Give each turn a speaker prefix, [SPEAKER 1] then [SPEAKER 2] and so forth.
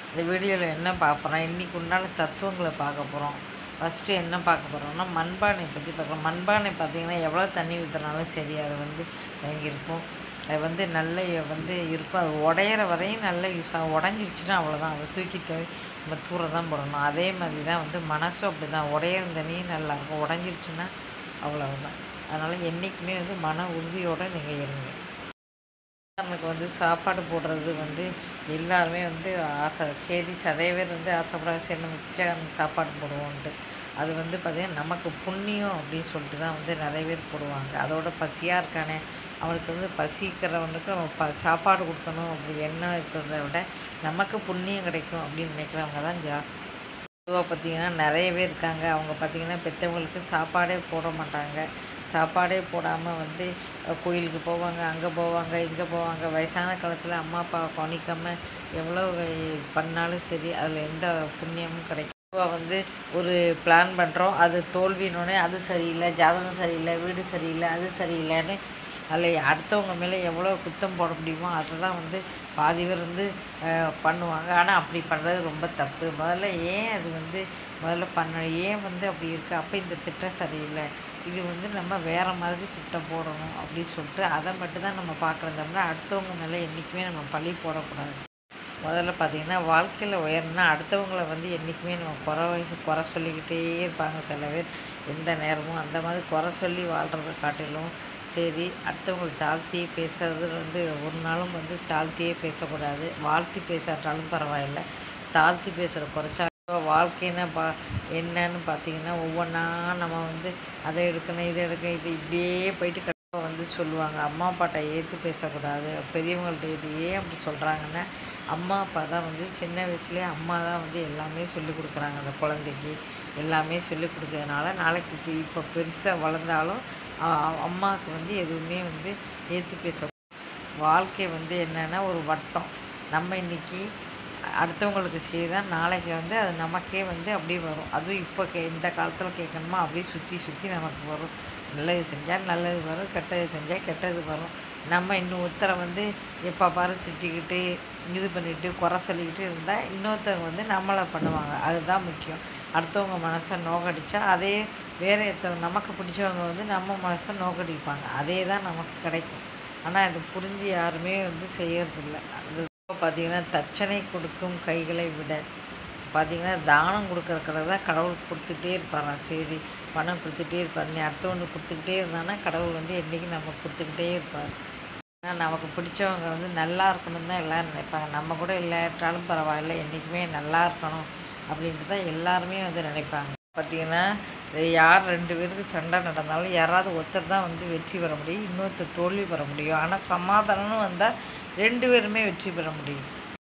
[SPEAKER 1] இந்த வீடியோவில் என்ன பார்க்க போகிறோம் இன்றைக்கி உண்டான தத்துவங்களை பார்க்க போகிறோம் ஃபஸ்ட்டு என்ன பார்க்க போகிறோம்னா மண்பானை பற்றி பார்க்கலாம் மண்பானை பார்த்திங்கன்னா எவ்வளோ தண்ணி ஊற்றினாலும் சரி அது வந்து வாங்கியிருக்கும் அது வந்து நல்ல வந்து இருக்கும் அது உடையிற வரையும் நல்ல யூஸ் ஆகும் உடஞ்சிருச்சுன்னா அவ்வளோதான் அதை தூக்கிட்டு நம்ம தூர தான் போடணும் அதே மாதிரி தான் வந்து மனசும் அப்படி தான் உடையிற தண்ணியும் நல்லாயிருக்கும் உடஞ்சிருச்சுன்னா அவ்வளவுதான் அதனால் என்றைக்குமே வந்து மன உறுதியோடு நீங்கள் இருங்க நமக்கு வந்து சாப்பாடு போடுறது வந்து எல்லாருமே வந்து ஆசை சரி நிறைய பேர் வந்து ஆசைப்படாத சரி நம்ம பிச்சைக்காரனுக்கு சாப்பாடு போடுவோன்ட்டு அது வந்து பார்த்திங்கன்னா நமக்கு புண்ணியம் அப்படின்னு சொல்லிட்டு தான் வந்து நிறைய பேர் போடுவாங்க அதோட பசியாக இருக்கானே அவனுக்கு வந்து பசிக்கிறவனுக்கு நம்ம ப சாப்பாடு கொடுக்கணும் அப்படி எண்ணம் இருக்கிறத விட நமக்கு புண்ணியம் கிடைக்கும் அப்படின்னு நினைக்கிறவங்க தான் ஜாஸ்தி பொதுவாக பார்த்திங்கன்னா நிறைய பேர் இருக்காங்க அவங்க பார்த்திங்கன்னா பெற்றவங்களுக்கு சாப்பாடே போட மாட்டாங்க சாப்பாடே போடாமல் வந்து கோயிலுக்கு போவாங்க அங்கே போவாங்க இங்கே போவாங்க வயசான காலத்தில் அம்மா அப்பா கவனிக்காமல் எவ்வளோ பண்ணாலும் சரி அதில் எந்த புண்ணியமும் கிடைக்கும் பொதுவாக வந்து ஒரு பிளான் பண்ணுறோம் அது தோல்வினோடனே அது சரியில்லை ஜாதகம் சரியில்லை வீடு சரியில்லை அது சரியில்லைன்னு அதில் அடுத்தவங்க மேலே எவ்வளோ குத்தம் போட முடியுமோ அதை தான் வந்து பாதி பேர் வந்து பண்ணுவாங்க ஆனால் அப்படி பண்ணுறது ரொம்ப தப்பு முதல்ல ஏன் அது வந்து முதல்ல பண்ண ஏன் வந்து அப்படி இருக்குது அப்போ இந்த திட்டம் சரியில்லை இது வந்து நம்ம வேறு மாதிரி திட்டம் போடணும் அப்படின்னு சொல்லிட்டு அதை மட்டும் தான் நம்ம பார்க்குறதோம்னா அடுத்தவங்க மேலே என்றைக்குமே நம்ம பழி போடக்கூடாது முதல்ல பார்த்திங்கன்னா வாழ்க்கையில் உயரணும்னா அடுத்தவங்கள வந்து என்றைக்குமே நம்ம குறை குறை சொல்லிக்கிட்டே இருப்பாங்க சில பேர் எந்த நேரமும் அந்த மாதிரி குறை சொல்லி வாழ்கிறத காட்டிலும் சரி அடுத்தவங்களை தாழ்த்தி பேசுறது வந்து ஒரு நாளும் வந்து தாழ்த்தியே பேசக்கூடாது வாழ்த்தி பேசாட்டாலும் பரவாயில்லை தாழ்த்தி பேசுகிற குறைச்சா வாழ்க்கைன்னா பா என்னன்னு பார்த்தீங்கன்னா ஒவ்வொன்றா நம்ம வந்து அதை எடுக்கணும் இதை எடுக்கணும் இது இப்படியே போயிட்டு கண்டிப்பாக வந்து சொல்லுவாங்க அம்மா அப்பாட்ட ஏற்று பேசக்கூடாது பெரியவங்கள்ட்ட இது ஏன் அப்படி சொல்கிறாங்கன்னா அம்மா அப்பா தான் வந்து சின்ன வயசுலேயே அம்மா தான் வந்து எல்லாமே சொல்லி கொடுக்குறாங்க அந்த குழந்தைக்கு எல்லாமே சொல்லி கொடுக்கறதுனால நாளைக்கு இப்போ பெருசாக வளர்ந்தாலும் அம்மாவுக்கு வந்து எதுவுமே வந்து ஏற்று பேச வாழ்க்கை வந்து என்னென்னா ஒரு வட்டம் நம்ம இன்றைக்கி அடுத்தவங்களுக்கு செய்தால் நாளைக்கு வந்து அது நமக்கே வந்து அப்படியே வரும் அதுவும் இப்போ கே இந்த காலத்தில் கேட்கணுமா அப்படியே சுற்றி சுற்றி நமக்கு வரும் நல்லது செஞ்சால் நல்லது வரும் கெட்டது செஞ்சால் கெட்டது வரும் நம்ம இன்னொருத்தரை வந்து எப்போ பாரு திட்டிக்கிட்டு இது பண்ணிக்கிட்டு குறை சொல்லிக்கிட்டு இருந்தால் இன்னொருத்தர் வந்து நம்மளை பண்ணுவாங்க அதுதான் முக்கியம் அடுத்தவங்க மனசை நோக்கடிச்சா அதே வேறு ஒருத்தவங்க நமக்கு பிடிச்சவங்க வந்து நம்ம மனசை நோக்கடிப்பாங்க அதே தான் நமக்கு கிடைக்கும் ஆனால் அது புரிஞ்சு யாருமே வந்து செய்யறதில்ல அது பார்த்திங்கன்னா தச்சனை கொடுக்கும் கைகளை விட பார்த்திங்கன்னா தானம் கொடுக்குற கடை தான் கடவுள் கொடுத்துட்டே இருப்பாராம் சரி பணம் கொடுத்துட்டே இருப்பார் நீ அடுத்தவனுக்கு கொடுத்துக்கிட்டே இருந்தானா கடவுள் வந்து என்றைக்கும் நம்ம கொடுத்துக்கிட்டே இருப்பார் ஆனால் நமக்கு பிடிச்சவங்க வந்து நல்லா இருக்கணும் தான் எல்லோரும் நினைப்பாங்க நம்ம கூட இல்லாட்டாலும் பரவாயில்ல என்றைக்குமே நல்லா இருக்கணும் அப்படின்ட்டு தான் எல்லாருமே வந்து நினைப்பாங்க பார்த்திங்கன்னா யார் ரெண்டு பேருக்கு சண்டை நடந்தாலும் யாராவது ஒருத்தர் தான் வந்து வெற்றி பெற முடியும் இன்னொருத்தர் தோல்வி பெற முடியும் ஆனால் சமாதானம்னு வந்தால் ரெண்டு பேருமே வெற்றி பெற முடியும்